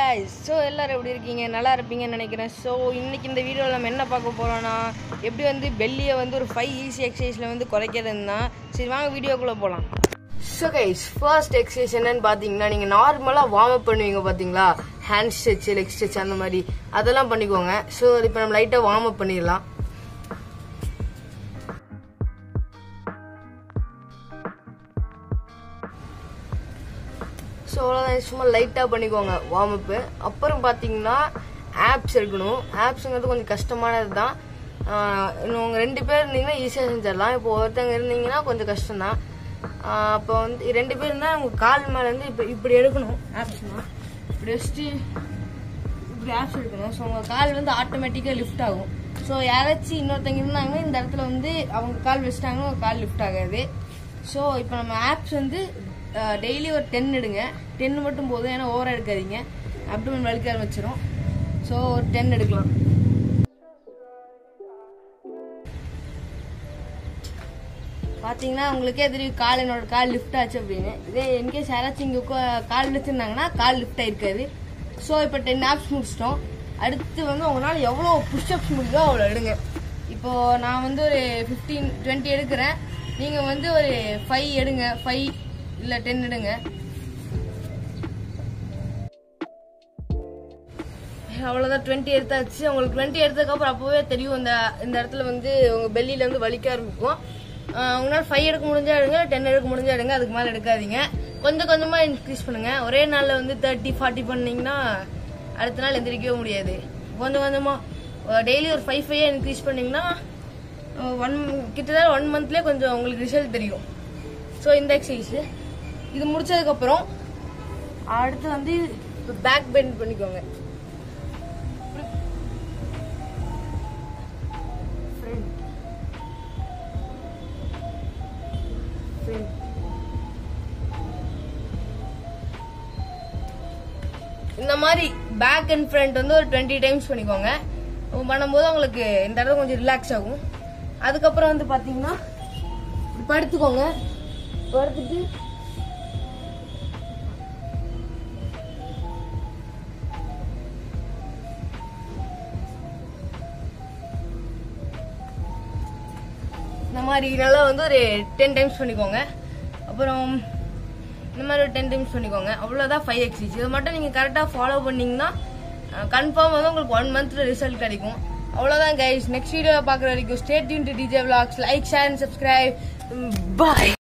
guys so எல்லாரும் எப்படி இருக்கீங்க நல்லா இருப்பீங்கன்னு நினைக்கிறேன் ஸோ இன்னைக்கு இந்த வீடியோவில் நம்ம என்ன பார்க்க போகிறோம்னா எப்படி வந்து பெல்லியை வந்து ஒரு ஃபைவ் ஈஸி எக்ஸசைஸில் வந்து குறைக்கிறதுன்னா சரி வாங்க வீடியோக்குள்ளே போகலாம் ஸோ கைஸ் ஃபர்ஸ்ட் எக்ஸசைஸ் என்னன்னு பார்த்தீங்கன்னா நீங்கள் நார்மலாக வார்ம் அப் பண்ணுவீங்க பார்த்தீங்களா ஹேண்ட் ஸ்ட்ரெச் லெக் ஸ்ட்ரெச் அந்த மாதிரி அதெல்லாம் பண்ணிக்கோங்க ஸோ இப்போ நம்ம லைட்டாக வார்ம் அப் பண்ணிடலாம் ஸோ அவ்வளோதான் சும்மா லைட்டாக பண்ணிக்கோங்க வார்ம் அப்பு அப்புறம் பார்த்தீங்கன்னா ஆப்ஸ் எடுக்கணும் ஆப்ஸுங்கிறது கொஞ்சம் கஷ்டமானது தான் உங்கள் ரெண்டு பேர் இருந்தீங்கன்னா ஈஸியாக செஞ்சிடலாம் இப்போ ஒருத்தங்க இருந்தீங்கன்னா கொஞ்சம் கஷ்டம்தான் அப்போ வந்து ரெண்டு பேர் இருந்தால் உங்கள் கால் மேலே வந்து இப்போ இப்படி எடுக்கணும் ஆப்ஸ்னால் இப்படி வச்சுட்டு இப்படி ஆப்ஸ் எடுக்கணும் ஸோ உங்கள் கால் வந்து ஆட்டோமேட்டிக்காக லிஃப்ட் ஆகும் ஸோ யாராச்சும் இன்னொருத்தங்க இருந்தாங்கன்னா இந்த இடத்துல வந்து அவங்க கால் வச்சிட்டாங்கன்னா உங்கள் கால் லிஃப்ட் ஆகாது ஸோ இப்போ நம்ம ஆப்ஸ் வந்து டெய்லி ஒரு டென் எடுங்க டென் மட்டும் போதும் ஏன்னா ஓவராக எடுக்காதீங்க அப்டமன் வலிக்க ஆரம்பிச்சிடும் ஸோ ஒரு டென் எடுக்கலாம் பார்த்தீங்கன்னா உங்களுக்கே தெரியும் கால் என்னோட கால் லிஃப்ட் ஆச்சு அப்படின்னு இதே இன்கேஸ் யாராச்சும் இங்கே கால் வச்சுருந்தாங்கன்னா கால் லிஃப்ட் ஆயிருக்காது ஸோ இப்போ டென் ஆப்ஸ் முடிச்சிட்டோம் அடுத்து வந்து உங்களால் எவ்வளோ புஷ்அப்ஸ் முடியுதோ அவ்வளோ எடுங்க இப்போ நான் வந்து ஒரு ஃபிஃப்டீன் டுவெண்ட்டி எடுக்கிறேன் நீங்கள் வந்து ஒரு ஃபைவ் எடுங்க ஃபைவ் இல்லை டென் எடுங்க அவ்வளோதான் டுவெண்ட்டி எடுத்தாச்சு உங்களுக்கு டுவெண்ட்டி எடுத்ததுக்கப்புறம் அப்போவே தெரியும் இந்த இந்த இடத்துல வந்து உங்கள் பெல்லியில் வந்து வலிக்க ஆரம்பிக்கும் உங்களால் ஃபைவ் எடுக்க முடிஞ்சா எடுங்க டென் எடுக்க முடிஞ்சா எடுங்க அதுக்கு மேலே எடுக்காதீங்க கொஞ்சம் கொஞ்சமாக இன்க்ரீஸ் பண்ணுங்க ஒரே நாளில் வந்து தேர்ட்டி ஃபார்ட்டி பண்ணீங்கன்னா அடுத்த நாள் எந்திரிக்கவே முடியாது கொஞ்சம் கொஞ்சமாக டெய்லி ஒரு ஃபைவ் ஃபைவ் இன்க்ரீஸ் பண்ணீங்கன்னா ஒன் கிட்டத்தட்ட ஒன் மந்த்லேயே கொஞ்சம் உங்களுக்கு ரிசல்ட் தெரியும் ஸோ இந்த எக்ஸசைஸ் இது முடிச்சதுக்கப்புறம் அடுத்து வந்து பேக் பெண்ட் பண்ணிக்கோங்க இந்த மாதிரி பேக் அண்ட் ஃப்ரண்ட் வந்து ஒரு டுவெண்ட்டி டைம்ஸ் பண்ணிக்கோங்க பண்ணும்போது உங்களுக்கு இந்த இடத்துல கொஞ்சம் ரிலாக்ஸ் ஆகும் அதுக்கப்புறம் வந்து பாத்தீங்கன்னா படுத்துக்கோங்க படுத்துட்டு இந்த மாதிரி நல்லா வந்து ஒரு டென் டைம்ஸ் பண்ணிக்கோங்க அப்புறம் இந்த மாதிரி ஒரு டென் டைம்ஸ் பண்ணிக்கோங்க அவ்வளோதான் ஃபைவ் எக்ஸைஸ் இதை மட்டும் நீங்கள் கரெக்டாக ஃபாலோ பண்ணீங்கன்னா கன்ஃபார்ம் வந்து உங்களுக்கு ஒன் மந்த்ல ரிசல்ட் கிடைக்கும் அவ்வளோதான் கைஸ் நெக்ஸ்ட் வீடியோ பார்க்குற வரைக்கும் stay tuned to DJ vlogs like share and subscribe bye